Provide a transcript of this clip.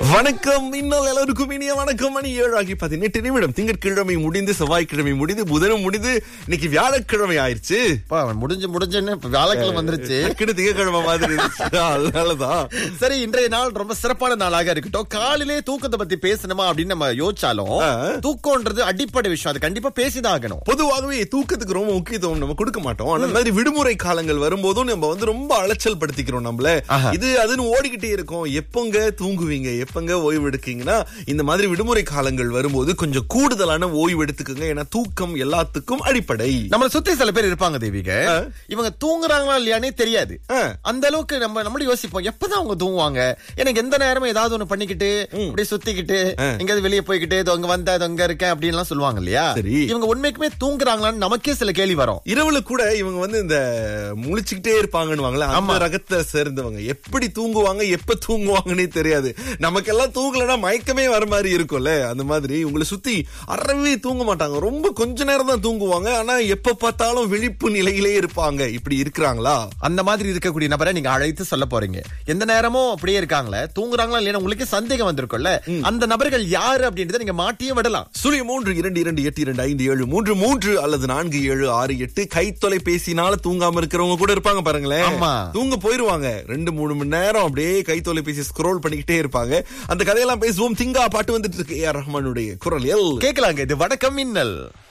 வணக்கம் இன்னும் எல்லாருக்கும் இனிய வணக்கம் மணி ஏழு ஆகி பதினெட்டு நிமிடம் திங்கட்கிழமை முடிந்து செவ்வாய்க்கிழமை முடிந்து புதனும் முடிந்து இன்னைக்கு வியாழக்கிழமை ஆயிருச்சு அப்பா, அவன் முடிஞ்சு முடிஞ்சுன்னு இப்ப வியாழக்கிழமை வந்துருச்சு டக்குனு திங்கட்கிழமை மாதிரி இருந்துச்சு அதனாலதான் சரி இன்றைய நாள் ரொம்ப சிறப்பான நாளாக இருக்கட்டும் காலையிலே தூக்கத்தை பத்தி பேசணுமா அப்படின்னு நம்ம யோசிச்சாலும் ஆ. தூக்கம்ன்றது அடிப்படை விஷயம் அது கண்டிப்பா பேசிதான் ஆகணும் பொதுவாகவே தூக்கத்துக்கு ரொம்ப முக்கியத்துவம் நம்ம கொடுக்க மாட்டோம் அந்த மாதிரி விடுமுறை காலங்கள் வரும்போதும் நம்ம வந்து ரொம்ப அலைச்சல் படுத்திக்கிறோம் நம்மள ஆஹா. இது அதுன்னு ஓடிக்கிட்டே இருக்கோம் எப்பங்க தூங்குவீங்க எப்பங்க ஓய்வு எடுக்கீங்கன்னா இந்த மாதிரி விடுமுறை காலங்கள் வரும்போது கொஞ்சம் கூடுதலான ஓய்வு எடுத்துக்கோங்க ஏன்னா தூக்கம் எல்லாத்துக்கும் அடிப்படை நம்மள சுத்தி சில பேர் இருப்பாங்க தேவிக ஆ. இவங்க தூங்குறாங்களா இல்லையானே தெரியாது ஆ. அந்த அளவுக்கு நம்ம நம்மளும் யோசிப்போம் எப்பதான் அவங்க தூங்குவாங்க எனக்கு எந்த நேரமும் ஏதாவது ஒண்ணு பண்ணிக்கிட்டு அப்படியே சுத்திக்கிட்டு எங்கேயாவது வெளியே போய்கிட்டு இதோ அங்க வந்தா இதோ அங்க இருக்கேன் அப்படின்னு எல்லாம் சொல்லுவாங்க இல்லையா சரி. இவங்க உண்மைக்குமே தூங்குறாங்களான்னு நமக்கே சில கேள்வி வரும் இரவுல கூட இவங்க வந்து இந்த முழிச்சுக்கிட்டே இருப்பாங்கன்னு அந்த ரகத்தை சேர்ந்தவங்க எப்படி தூங்குவாங்க எப்ப தூங்குவாங்கன்னே தெரியாது நமக்கெல்லாம் தூங்கலன்னா மயக்கமே வர மாதிரி இருக்கும்ல அந்த மாதிரி உங்களை சுத்தி அறவே தூங்க மாட்டாங்க ரொம்ப கொஞ்ச நேரம் தான் தூங்குவாங்க ஆனா எப்ப பார்த்தாலும் விழிப்பு நிலையிலே இருப்பாங்க இப்படி இருக்கிறாங்களா அந்த மாதிரி இருக்கக்கூடிய நபரை நீங்க அழைத்து சொல்ல போறீங்க எந்த நேரமும் அப்படியே இருக்காங்களே தூங்குறாங்களா இல்லையா உங்களுக்கு சந்தேகம் வந்திருக்கும்ல அந்த நபர்கள் யாரு அப்படின்றத நீங்க மாட்டியே விடலாம் சுழிய மூன்று இரண்டு இரண்டு எட்டு இரண்டு ஐந்து ஏழு மூன்று மூன்று அல்லது நான்கு ஏழு ஆறு எட்டு கைத்தொலைபேசினால தூங்காம இருக்கிறவங்க கூட இருப்பாங்க பாருங்களேன் ஆமா. தூங்க போயிருவாங்க ரெண்டு மூணு மணி நேரம் அப்படியே கைத்தொலைபேசி ஸ்க்ரோல் பண்ணிக்கிட்டே இருப்பாங்க அந்த கதையெல்லாம் பேசுவோம் திங்கா பாட்டு வந்துட்டு இருக்கு ஏ ஆர் ரஹ்மானுடைய குரல் எல் கேட்கலாங்க இது வடக்கம் மின்னல்